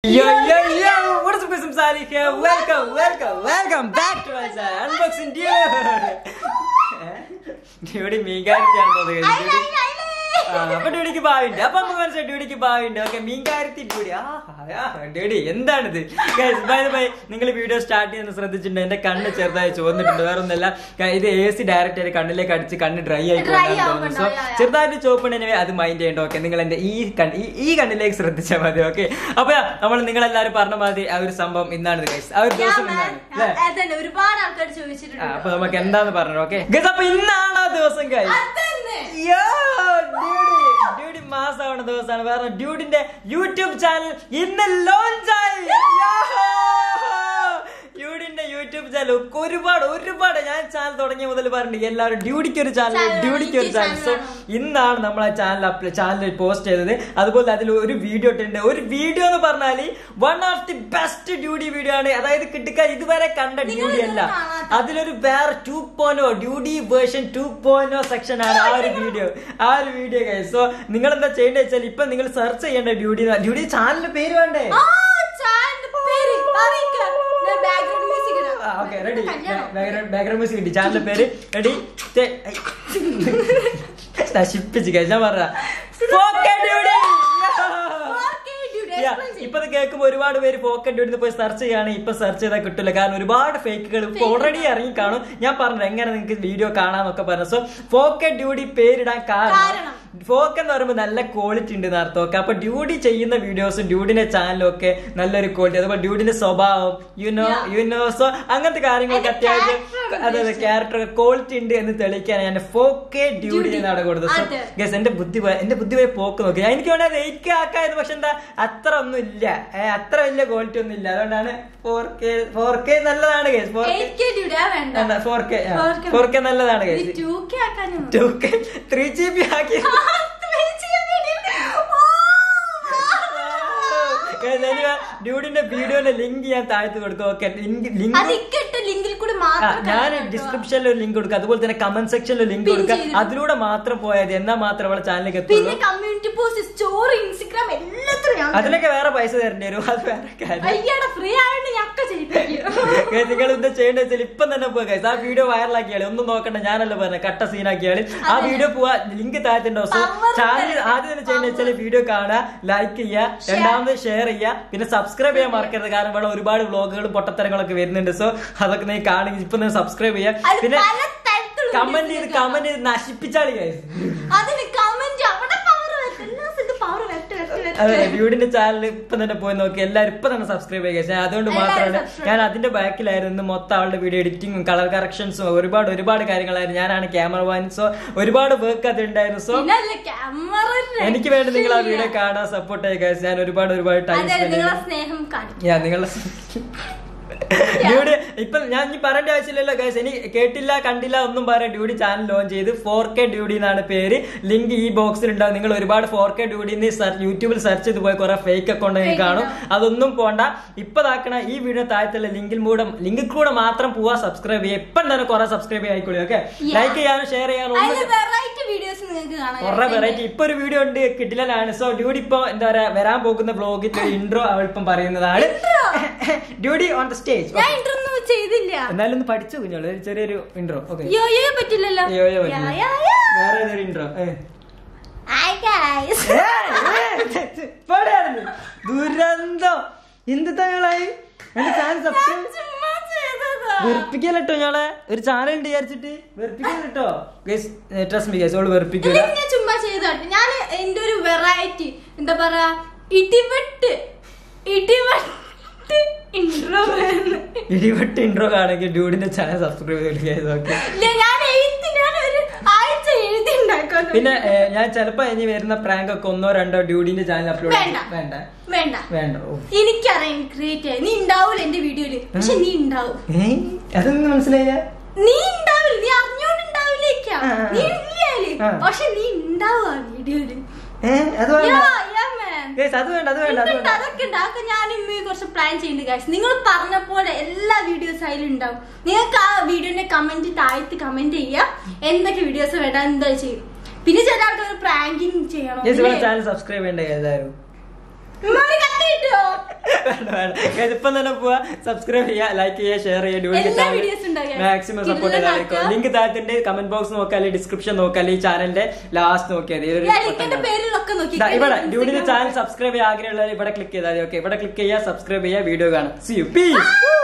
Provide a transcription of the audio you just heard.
Yo, yo, yo! What is up, guys? I'm Salih here. Welcome, welcome, welcome back to my channel. Unboxing Dude. Dudi മീൻകാരത്തിയാണ് തോന്നുന്നത് ആ, അപ്പൊ ഡ്യൂഡിക്ക് ഭാവിണ്ട് അപ്പൊ നമുക്ക് മനസ്സിലായി ഡ്യൂഡിക്ക് ഭാവിണ്ട് ഓക്കെ മീൻകാരത്തി ഡ്യൂടി ആ ആ, ഡ്യൂഡി എന്താണിത് ബൈ ബൈ നിങ്ങൾ വീഡിയോ സ്റ്റാർട്ട് ചെയ്യുന്ന ശ്രദ്ധിച്ചിട്ടുണ്ട് എന്റെ കണ്ണ് ചെറുതായി ചോന്നിട്ടുണ്ട് വേറെ ഒന്നല്ല ഇത് എ സി ഡയറക്റ്റ് ആയിട്ട് കണ്ണിലേക്ക് അടിച്ച് കണ്ണ് ഡ്രൈ ആയി Dry പോകുന്നതാണ് ആവുന്നുണ്ടോ? തോന്നുന്നത് സോ യാ, യാ. ചെറുതായിട്ട് ചോപ്പുണ്ടെങ്കിൽ അത് മൈൻഡ് ചെയ്യണ്ട ഓക്കെ നിങ്ങൾ എന്റെ ഈ കണ്ണ് ഈ- ഈ കണ്ണിലേക്ക് ശ്രദ്ധിച്ചാൽ മതി ഓക്കെ അപ്പൊ നമ്മൾ നിങ്ങളെല്ലാരും പറഞ്ഞ മാതിരി ആ ഒരു സംഭവം ഇന്നാണ് ഗൈസ് ആ ഒരു ദിവസം ഇന്നാണ് അല്ലേ അതന്നെ ഒരുപാട് ആൾക്കാർ ആ, ചോദിച്ചിട്ടുണ്ട് അപ്പൊ നമുക്ക് എന്താന്ന് പറഞ്ഞു ഓക്കെ ഗൈസ് അപ്പൊ ഇന്നാണ് ആ ദിവസം ഗൈസ് അതന്നെ ഡ്യൂഡി മാസമാവുന്ന ദിവസമാണ് വേറെ ഡ്യൂഡിന്റെ യൂട്യൂബ് ചാനൽ ഇന്ന് ലോഞ്ച് ആയി ഡ്യൂഡിന്റെ യൂട്യൂബ് ചാനൽ ഒരുപാട് ഒരുപാട് ഞാൻ ചാനൽ തുടങ്ങിയ മുതൽ പറഞ്ഞു എല്ലാവരും ഡ്യൂഡിക്ക് ഒരു ചാനൽ Channel ഡ്യൂഡിക്ക് ഒരു എനിക്ക് ചാനൽ സോ channel വേണം. ഇന്നാണ് നമ്മൾ ആ ചാനൽ ചാനൽ പോസ്റ്റ് ചെയ്തത് അതുപോലെ അതിൽ ഒരു വീഡിയോ ഇട്ടിട്ടുണ്ട് ഒരു വീഡിയോ എന്ന് പറഞ്ഞാൽ one of the best Dudi video ആണ് അതായത് കിട്ടുക ഇതുവരെ കണ്ട നിങ്ങൾ ഡ്യൂഡി അല്ല ഇതുവരെ കാണാത്ത. അതിലൊരു വേറെ two point Dudi version two point section ആണ് ആ ഒരു വീഡിയോ ആ ഒരു വീഡിയോ സോ നിങ്ങൾ എന്താ ചെയ്യേണ്ടത് വെച്ചാൽ ഇപ്പൊ നിങ്ങൾ സെർച്ച് ചെയ്യേണ്ട ഡ്യൂഡി ഡ്യൂഡി ചാനലിന്റെ പേര് വേണ്ടേ ആ ചാനലിന്റെ പേര് പറയിക്ക ഞാൻ ബാക്ക്ഗ്രൗണ്ട് മ്യൂസിക് ഇടാം ഓക്കെ റെഡി കല്യാണം. ബാക്ക്ഗ്രൗണ്ട് മ്യൂസിക് കിട്ടി ചാനലിന്റെ പേര് റെഡി നശിപ്പിച്ച് കഴിച്ച് ഞാൻ പറഞ്ഞ Okay, dude, explain ചെയ്യ്. ഇപ്പൊ കേൾക്കുമ്പോ ഒരുപാട് പേര് പോക്കറ്റ് ഡ്യൂഡിന്ന് പോയി സെർച്ച് ചെയ്യാണ് ഇപ്പൊ സെർച്ച് ചെയ്താൽ കിട്ടില്ല കാരണം ഒരുപാട് ഫേക്കുകൾ ഇപ്പൊ ഓൾറെഡി ഇറങ്ങി കാണും ഞാൻ പറഞ്ഞു എങ്ങനെ നിങ്ങൾക്ക് വീഡിയോ കാണാന്നൊക്കെ പറഞ്ഞു സോ ഫോക്കറ്റ് ഡ്യൂഡി പേരിടാൻ കാരണം കാരണം. ഫോക്ക് എന്ന് പറയുമ്പോൾ നല്ല ക്വാളിറ്റി ഉണ്ട് അർത്ഥം ഒക്കെ അപ്പൊ ഡ്യൂഡി ചെയ്യുന്ന വീഡിയോസും ഡ്യൂഡിന്റെ ചാനലും ഒക്കെ നല്ലൊരു ക്വാളിറ്റി അതുപോലെ ഡ്യൂഡിന്റെ സ്വഭാവം യുനോ Yeah. യുനോ സോ അങ്ങനത്തെ കാര്യങ്ങളൊക്കെ അതിന്റെ അത്യാവശ്യം character അതെ അതെ ക്യാരക്ടർ ക്വാളിറ്റി ഉണ്ട് എന്ന് തെളിയിക്കാൻ ഞാൻ ഫോക്കെ ഡ്യൂഡി Duty. എന്നാണ് കൊടുത്തത് സോ അതെ. ഗസ് എന്റെ ബുദ്ധി പോയ- എന്റെ ബുദ്ധി പോയി പോക്ക് നോക്കി ഞാൻ എനിക്ക് വേണ്ടത് എയ്റ്റ് കെ ആക്കായിരുന്നു പക്ഷെ എന്താ അത്ര ഒന്നും ഇല്ല ഏ, അത്ര വലിയ ക്വാളിറ്റി ഒന്നും ഇല്ല അതുകൊണ്ടാണ് ഫോർ കെ ഫോർ കെ നല്ലതാണ് guys four K 8K dude, ആ വേണ്ട four K 4K. Four K നല്ലതാണ് ഇത് ഗസ് 2K ആക്കാനും two K three G B ആക്കി ഡ്യൂഡിന്റെ വീഡിയോന്റെ ലിങ്ക് ഞാൻ താഴ്ത്ത് കൊടുക്കും ഓക്കെ ലിങ്ക് ലിങ്ക് അത് ഇക്കിട്ട ലിങ്കിൽ കൂടി ആ, മാത്രം ഞാൻ കാണാം കേട്ടോ. ഡിസ്ക്രിപ്ഷനിൽ ഒരു ലിങ്ക് കൊടുക്കുക അതുപോലെ തന്നെ കമന്റ് സെക്ഷനിൽ ലിങ്ക് Pin കൊടുക്കുക ചെയ്തിട്ട്. അതിലൂടെ മാത്രം പോയത് എന്നാ മാത്രം അവളെ ചാനലിലേക്ക് പിന്നെ എത്തുള്ളൂ കമ്മ്യൂണിറ്റി പോസ്റ്റ് സ്റ്റോറി ഇൻസ്റ്റഗ്രാം എല്ലാത്തിലും ഞാൻ അതിനൊക്കെ വേറെ പൈസ തരേണ്ടി വരും അത് വേറെ കാര്യം അയ്യടാ ഫ്രീ ആയതുകൊണ്ട് ഞക്ക ചെയ്യിപ്പിക്കും Guys, നിങ്ങൾ എന്താ ചെയ്യേണ്ടത് വെച്ചാൽ ഇപ്പം തന്നെ പോവാ guys. ആ വീഡിയോ വൈറലാക്കിയാളി ഒന്നും നോക്കണ്ട ഞാനല്ല പറഞ്ഞ കട്ട സീനാക്കിയാളി ആ അതെ. വീഡിയോ പോവാ ലിങ്ക് താഴത്തുണ്ടാവും സോ Power ചാനൽ ഉണ്ട്. ആദ്യം തന്നെ ചെയ്യേണ്ടത് വെച്ചാൽ വീഡിയോ കാണുക ലൈക്ക് ചെയ്യുക Share. രണ്ടാമത് ഷെയർ ചെയ്യുക പിന്നെ സബ്സ്ക്രൈബ് ചെയ്യാൻ മറക്കരുത് കാരണം ഇവിടെ ഒരുപാട് വ്ളോഗുകളും പൊട്ടത്തരങ്ങളൊക്കെ വരുന്നുണ്ട് സോ അതൊക്കെ നീ കാണുക ഇപ്പൊ തന്നെ സബ്സ്ക്രൈബ് ചെയ്യുക അതിൽ പിന്നെ പല തരത്തിലുള്ള കമന്റ് videos ചെയ്ത് കാണാം. കമന്റ് ചെയ്ത് നശിപ്പിച്ചാളി ഗൈസ് അതിന് കമന്റ് അവിടെ പവർ വരട്ടെ എല്ലാ സ്ഥലത്തും പവർ വരട്ടെ വരട്ടെ അതെ വരട്ടെ വീടിന്റെ ചാനൽ ഇപ്പൊ തന്നെ പോയി നോക്കി എല്ലാവരും ഇപ്പൊ തന്നെ സബ്സ്ക്രൈബ് ചെയ്യുക ഞാൻ അതുകൊണ്ട് എല്ലാവരും മാത്രമാണ് subscribe ഞാൻ അതിന്റെ ബാക്കിലായിരുന്നു ഇന്ന് മൊത്തം അവളുടെ വീഡിയോ എഡിറ്റിംഗും കളർ കറക്ഷൻസും ഒരുപാട് ഒരുപാട് കാര്യങ്ങളായിരുന്നു ഞാനാണ് ക്യാമറ വാൻ സോ ഒരുപാട് വർക്ക് അത് ഉണ്ടായിരുന്നു സോ പിന്നല്ല ക്യാമറ എനിക്ക് വേണ്ടി നിങ്ങൾ ആ വീഡിയോ കാണാൻ സപ്പോർട്ട് ചെയ്യുക ഞാൻ ഒരുപാട് ഒരുപാട് ടൈം അതെ സ്പെൻഡ് നിങ്ങളെ സ്നേഹം കാണിക്കും ഞാൻ നിങ്ങളുടെ ഡ്യൂഡി ഇപ്പൊ ഞാൻ ഇനി പറയേണ്ട ആവശ്യമില്ലല്ലോ ഗൈസ് ഇനി കേട്ടില്ല കണ്ടില്ല ഒന്നും പറയാൻ ഡ്യൂഡി ചാനൽ ലോഞ്ച് ചെയ്ത് ഫോർ കെ ഡ്യൂഡി എന്നാണ് പേര് ലിങ്ക് ഈ ബോക്സിൽ ഉണ്ടാവും നിങ്ങൾ ഒരുപാട് ഫോർ കെ ഡ്യൂഡി യൂട്യൂബിൽ സെർച്ച് ചെയ്ത് പോയി കുറെ ഫേക്ക് അക്കൗണ്ട് Fake കാണും ഉണ്ടാവും. അതൊന്നും പോണ്ട ഇപ്പൊ താക്കണ ഈ വീഡിയോ താഴത്തുള്ള ലിങ്കിൽ കൂടെ ലിങ്കിൽ കൂടെ മാത്രം പോവാ സബ്സ്ക്രൈബ് ചെയ്യുക ഇപ്പം തന്നെ കുറെ സബ്സ്ക്രൈബ് ചെയ്യായിക്കോളൂ ഓക്കെ Yeah. ലൈക്ക് ചെയ്യാനും ഷെയർ ചെയ്യാനും ഒന്നും അതിൽ വെറൈറ്റി വീഡിയോസ് നിങ്ങൾക്ക് കാണാം കുറെ വെറൈറ്റി ഇപ്പൊ ഒരു വീഡിയോ ഉണ്ട് കിട്ടിലാണ് സോ ഡ്യൂഡി ഇപ്പൊ എന്താ പറയാ വരാൻ പോകുന്ന ബ്ലോഗിന്റെ ഒരു ഇൻട്രോ അവൾ ഇപ്പം പറയുന്നതാണ് ഡ്യൂഡി ഓൺ ദ സ്റ്റേജ് ഞാൻ ഇന്റർ ഒന്നും ചെയ്തില്ല എന്നാലും ഒന്ന് പഠിച്ചു കുഞ്ഞോളൂ ഒരു ചെറിയൊരു ഇൻട്രോ ഓക്കെ യോയോ പറ്റില്ലല്ലോ യോയോ യാ, പറ്റില്ല. യാ, യാ. വേറെ ഏതൊരു ഇൻട്രോ Hi guys. ദുരന്തം എന്ത് തങ്ങളായി എന്റെ ചാനൽ സബ്സ്ക്രൈബ് ചുമ്മാ ചെയ്തതാ. വെറുപ്പിക്കല്ലോ ഞാളെ ഒരു ചാനൽ ഉണ്ട് വിചാരിച്ചിട്ട് വെറുപ്പിക്കല്ലോ ഗൈസ് ട്രസ്റ്റ് മീ ഗൈസ് ഓള് വെറുപ്പിക്കൂല ഇല്ലെങ്കിൽ ഞാൻ ചുമ്മാ ചെയ്തോട്ടെ ഞാൻ എന്റെ ഒരു വെറൈറ്റി എന്താ പറയാ ഇടിവെട്ട് ഇടിവെട്ട് ഇൻട്രോ ഇടിവെട്ട് ഇൻട്രോ കാണെങ്കിൽ ഡ്യൂഡിന്റെ ചാനൽ സബ്സ്ക്രൈബ് ചെയ്ത് ഓക്കെ ഞാൻ എഴുതി ഞാൻ ഒരു ആഴ്ച എഴുതി ഉണ്ടാക്കുന്നു പിന്നെ ഏ, ഞാൻ ചിലപ്പോ ഇനി വരുന്ന പ്രാങ്ക് ഒക്കെ ഒന്നോ രണ്ടോ ഡ്യൂഡിന്റെ ചാനൽ അപ്ലോഡ് വേണ്ട. വേണ്ട വേണ്ട വേണ്ട ഓ എനിക്കറിയാം ക്രിയേറ്റ് ചെയ്യാൻ നീ ഉണ്ടാവൂല എന്റെ വീഡിയോയില് പക്ഷെ നീ ഉണ്ടാവും ഏ അതൊന്നും മനസ്സിലായില്ല നീ ഉണ്ടാവില്ല നീ അറിഞ്ഞോണ്ട് ഉണ്ടാവില്ലേക്കാ ആ, ആ, നീ ആ. ഇല്ലാല് ആ. പക്ഷെ നീ ഉണ്ടാവും ആ വീഡിയോയില് ഏ അത് വേണ്ട Yeah, yeah, man. ഗൈസ് അത് വേണ്ട അത് വേണ്ട അത് ഉണ്ട്, വേണ്ട അതൊക്കെ ഉണ്ട് അതൊക്കെ ഞാൻ ഇമ്മ കുറച്ച് പ്ലാൻ ചെയ്യുന്നുണ്ട് ഗൈസ് നിങ്ങൾ പറഞ്ഞ പോലെ എല്ലാ വീഡിയോസ് അതിലും ഉണ്ടാവും നിങ്ങൾക്ക് ആ വീഡിയോന്റെ കമന്റ് താഴത്ത് കമന്റ് ചെയ്യാം എന്തൊക്കെ വീഡിയോസ് വേണ്ട എന്താ ചെയ്യും പിന്നെ ചില ആൾക്കാർ പ്രാങ്കിങ് ചെയ്യണം ഗൈസ് ഇവിടെ ഇല്ലേ? ചാനൽ സബ്സ്ക്രൈബ് ചെയ്യേണ്ട ഏതായാലും ഉമ്മാര് കത്തി കിട്ടുവോ? വേണ്ട വേണ്ട Guys, ഇപ്പം തന്നെ പോവാ സബ്സ്ക്രൈബ് ചെയ്യുക ലൈക്ക് ചെയ്യുക ഷെയർ ചെയ്യുക ഡ്യൂഡിന്റെ എല്ലാ ചാനൽ videos ഉണ്ടാവും guys. മാക്സിമം സപ്പോർട്ട് കിടിലനാക്കുക. ചെയ്താൽ ലിങ്ക് താഴത്തിന്റെ കമന്റ് ബോക്സ് നോക്കുക അല്ലെങ്കിൽ ഡിസ്ക്രിപ്ഷൻ നോക്കുക അല്ലെങ്കിൽ ചാനലിന്റെ ലാസ്റ്റ് നോക്കിയാൽ മതി. ഇതിലൊരു ഞാൻ button ലിങ്കിന്റെ കാണും. പേരിലൊക്കെ നോക്കി ദാ ഇവിടെ ഡ്യൂഡിന്റെ ചാനൽ സബ്സ്ക്രൈബ് ചെയ്യാൻ ആഗ്രഹമുള്ളവർ ഇവിടെ ക്ലിക്ക് ചെയ്താൽ മതി ഓക്കെ ഇവിടെ ക്ലിക്ക് ചെയ്യുക സബ്സ്ക്രൈബ് ചെയ്യുക വീഡിയോ കാണാം സി യു പീസ്